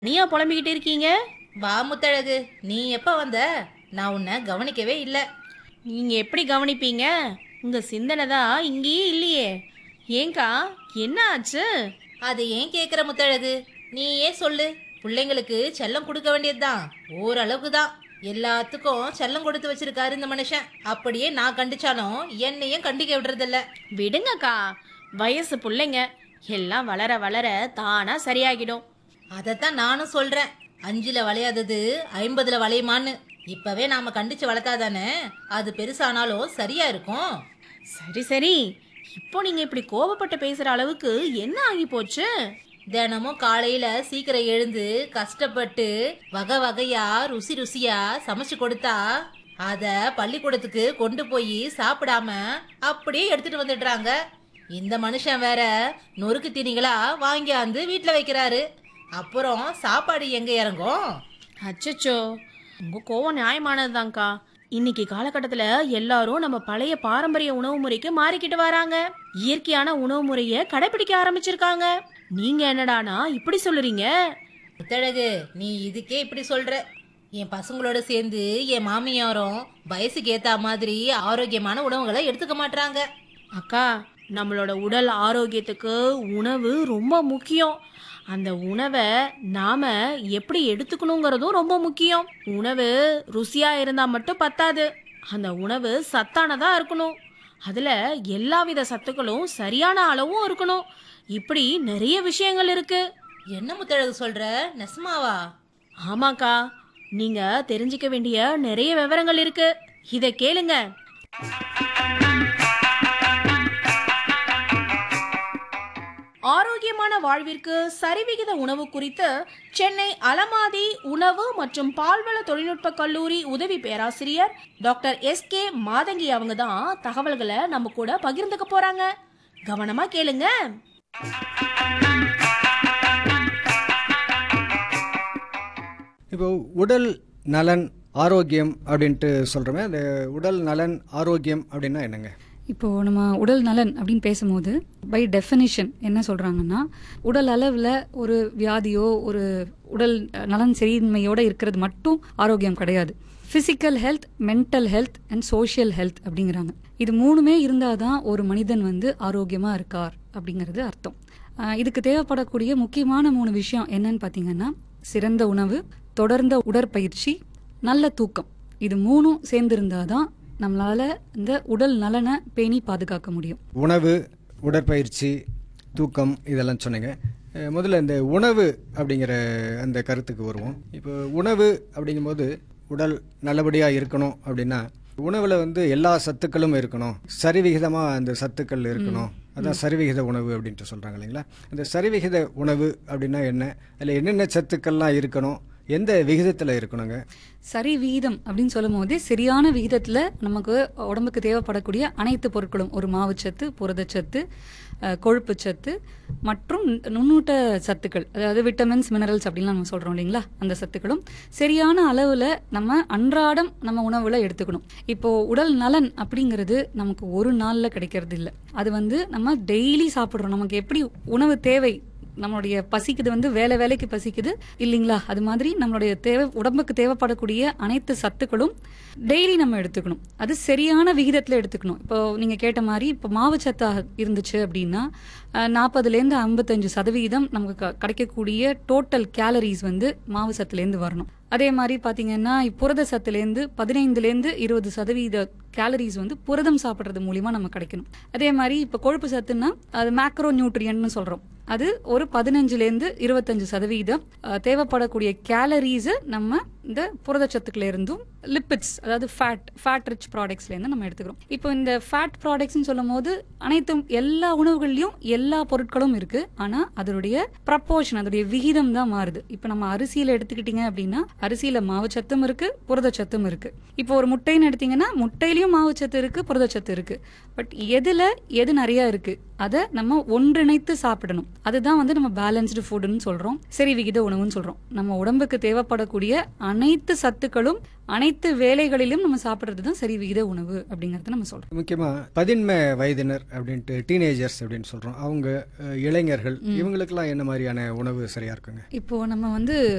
நீயா புலம்பிக்கிட்டு இருக்கீங்க வா முத்தழகு நீ எப்ப வந்த நான் உன்னை கவனிக்கவே இல்லை நீங்க எப்படி கவனிப்பீங்க உங்க சிந்தனை தான் இங்கேயே இல்லையே ஏங்கா என்ன ஆச்சு அது ஏன் கேக்குற முத்தழகு நீ ஏன் சொல்லு பிள்ளைங்களுக்கு செல்லம் கொடுக்க வேண்டியதுதான் ஓரளவுக்கு தான் எல்லாத்துக்கும் செல்லம் கொடுத்து வச்சிருக்காரு இந்த மனுஷன் அப்படியே நான் கண்டிச்சாலும் என்னையும் கண்டிக்க விடுறதில்ல விடுங்கக்கா வயசு பிள்ளைங்க எல்லாம் வளர வளர தானா சரியாகிடும் அதைத்தான் நானும் சொல்றேன் அஞ்சுல வளையாதது ஐம்பதுல வளையுமான்னு இப்பவே நாம கண்டிச்சு வளர்த்தாதானே அது பெருசானாலும் சரியா இருக்கும் சரி சரி இப்போ நீங்க இப்படி கோபப்பட்டு பேசுற அளவுக்கு என்ன ஆகி போச்சு தினமும் காலையில சீக்கிரம் எழுந்து கஷ்டப்பட்டு வகை வகையா ருசி ருசியா சமைச்சு கொடுத்தா அத பள்ளிக்கூடத்துக்கு கொண்டு போய் சாப்பிடாம அப்படியே எடுத்துட்டு வந்துடுறாங்க இந்த மனுஷன் வேற நொறுக்கு தீனிகளா வாங்கியாந்து வீட்டுல வைக்கிறாரு அப்புறம் சாப்பாடு எங்க இறங்கும் அச்சச்சோ உங்க கோவம் நியாயமானதுதான்க்கா இன்னைக்கு காலகட்டத்துல எல்லாரும் நம்ம பழைய பாரம்பரிய உணவு முறைக்கு மாறிக்கிட்டு வராங்க இயற்கையான உணவு முறைய கடைபிடிக்க ஆரம்பிச்சிருக்காங்க நீங்க என்னடானா இப்படி சொல்லுறீங்க முத்தழகு நீ இதுக்கே இப்படி சொல்ற என் பசங்களோட சேர்ந்து என் மாமியாரும் வயசுக்கு ஏத்த மாதிரி ஆரோக்கியமான உணவுகளை எடுத்துக்க மாட்றாங்க அக்கா நம்மளோட உடல் ஆரோக்கியத்துக்கு உணவு ரொம்ப முக்கியம் அந்த உணவை நாம எப்படி எடுத்துக்கணுங்கிறதும் ரொம்ப முக்கியம் உணவு ருசியா இருந்தா மட்டும் பத்தாது அந்த உணவு சத்தானதா இருக்கணும் அதுல எல்லாவித சத்துக்களும் சரியான அளவும் இருக்கணும் இப்படி நிறைய விஷயங்கள் இருக்கு என்ன முத்தழகு சொல்ற நெசமாவா ஆமாக்கா நீங்க தெரிஞ்சுக்க வேண்டிய நிறைய விவரங்கள் இருக்கு இத கேளுங்க ஆரோக்கியமான வாழ்விற்கு சரிவிகித உணவு குறித்து சென்னை அலமாதி உணவு மற்றும் பால்வள தொழில்நுட்ப கல்லூரி உதவி பேராசிரியர் டாக்டர் எஸ் கே மாதங்கி அவங்க தான் தகவல்களை நம்ம கூட பகிர்ந்துக்க போறாங்க கவனமா கேளுங்க இப்போ உடல் நலன் ஆரோக்கியம் அப்படின்ட்டு சொல்கிறோமே அந்த உடல் நலன் ஆரோக்கியம் அப்படின்னா என்னங்க இப்போது நம்ம உடல் நலன் அப்படின்னு பேசும்போது பை டெஃபினிஷன் என்ன சொல்கிறாங்கன்னா உடல் அளவில் ஒரு வியாதியோ ஒரு உடல் நலன் சரியின்மையோடு இருக்கிறது மட்டும் ஆரோக்கியம் கிடையாது physical health mental health and social health அப்படிங்கிறாங்க இது மூணுமே இருந்தால் தான் ஒரு மனிதன் வந்து ஆரோக்கியமாக இருக்கார் அப்படிங்கிறது அர்த்தம் ஆஹ் இதுக்கு தேவைப்படக்கூடிய முக்கியமான மூணு விஷயம் என்னன்னு பார்த்தீங்கன்னா சிறந்த உணவு தொடர்ந்த உடற்பயிற்சி நல்ல தூக்கம் இது மூணும் சேர்ந்திருந்தாதான் தான் நம்மளால இந்த உடல் நலனை பேணி பாதுகாக்க முடியும் உணவு உடற்பயிற்சி தூக்கம் இதெல்லாம் சொன்னீங்க அஹ் முதல்ல இந்த உணவு அப்படிங்கிற அந்த கருத்துக்கு வருவோம் இப்போ உணவு அப்படிங்கும்போது உடல் நல்லபடியாக இருக்கணும் அப்படின்னா உணவில் வந்து எல்லா சத்துக்களும் இருக்கணும் சரிவிகிதமாக அந்த சத்துக்கள் இருக்கணும் அதான் சரிவிகித உணவு அப்படின்ட்டு சொல்கிறாங்க இல்லைங்களா அந்த சரிவிகித உணவு அப்படின்னா என்ன அதில் என்னென்ன சத்துக்கள்லாம் இருக்கணும் எந்த விகிதத்தில் இருக்கணுங்க சரி விகிதம் அப்படின்னு சொல்லும் போதே சரியான விகிதத்துல நமக்கு உடம்புக்கு தேவைப்படக்கூடிய அனைத்து பொருட்களும் ஒரு மாவுச்சத்து புரதச்சத்து அஹ், கொழுப்புச்சத்து மற்றும் நுண்ணூட்ட சத்துக்கள் அதாவது விட்டமின்ஸ் மினரல்ஸ் அப்படின்லாம் நம்ம சொல்றோம் இல்லைங்களா அந்த சத்துக்களும் சரியான அளவுல நம்ம அன்றாடம் நம்ம உணவுல எடுத்துக்கணும் இப்போ உடல் நலன் அப்படிங்கிறது நமக்கு ஒரு நாள்ல கிடைக்கிறது இல்லை அது வந்து நம்ம டெய்லி சாப்பிடுறோம் நமக்கு எப்படி உணவு தேவை நம்மளுடைய பசிக்குது வந்து வேலை வேலைக்கு பசிக்குது இல்லைங்களா அது மாதிரி நம்மளுடைய தேவை உடம்புக்கு தேவைப்படக்கூடிய அனைத்து சத்துக்களும் டெய்லி நம்ம எடுத்துக்கணும் அது சரியான விகிதத்தில் எடுத்துக்கணும் இப்போ நீங்கள் கேட்ட மாதிரி இப்போ மாவு சத்தா இருந்துச்சு அப்படின்னா நாற்பதுலேருந்து ஐம்பத்தஞ்சு சதவீதம் நமக்கு க- கிடைக்கக்கூடிய டோட்டல் கேலரிஸ் வந்து மாவு சத்துலேருந்து வரணும் அதே மாதிரி பார்த்தீங்கன்னா புரத சத்துலேருந்து பதினைந்துலேருந்து இருபது சதவீத கேலரிஸ் வந்து புரதம் சாப்பிட்றது மூலியமா நம்ம கிடைக்கணும் அதே மாதிரி இப்போ கொழுப்பு சத்துன்னா அது மேக்ரோ நியூட்ரியன்ட்னு சொல்கிறோம் அது ஒரு பதினஞ்சுலேருந்து இருபத்தஞ்சு சதவீதம் அஹ், தேவைப்படக்கூடிய கேலரிஸை நம்ம இந்த புரதச்சத்துக்கள் இருந்தும் லிப்பிட்ஸ் அதாவது ஃபேட் ஃபேட் ரிச் ப்ராடக்ட்ஸ்லேருந்து நம்ம எடுத்துக்கிறோம் இப்போ இந்த ஃபேட் ப்ராடக்ட்ஸ்னு சொல்லும் போது அனைத்தும் எல்லா உணவுகள்லையும் எல்லா பொருட்களும் இருக்கு ஆனால் அதனுடைய ப்ரப்போர்ஷன் அதனுடைய விகிதம் தான் மாறுது இப்போ நம்ம அரிசியில் எடுத்துக்கிட்டீங்க அப்படின்னா அரிசியில் மாவுச்சத்தும் இருக்கு புரதச்சத்தும் இருக்கு இப்போ ஒரு முட்டைன்னு எடுத்தீங்கன்னா முட்டையிலயும் மாவுச்சத்து இருக்கு புரதச்சத்து இருக்கு பட் எதுல எது நிறைய இருக்கு அதை நம்ம ஒன்றிணைத்து சாப்பிடணும் அதுதான் வந்து நம்ம பேலன்ஸ்டு ஃபுட்னு சொல்றோம் சரி விகித உணவுன்னு சொல்றோம் நம்ம உடம்புக்கு தேவைப்படக்கூடிய அனைத்து சத்துக்களும் அனைத்து வேலைகளிலும் நம்ம சாப்பிடுறது தான் சரி விகித உணவு அப்படிங்கறத நம்ம சொல்றோம் முக்கியமாக பதின்ம வயதினர் அப்படின்ட்டு டீனேஜர்ஸ் அப்படின்னு சொல்கிறோம் அவங்க அஹ், இளைஞர்கள் இவங்களுக்கெல்லாம் என்ன மாதிரியான உணவு சரியாக இருக்குங்க இப்போ நம்ம வந்து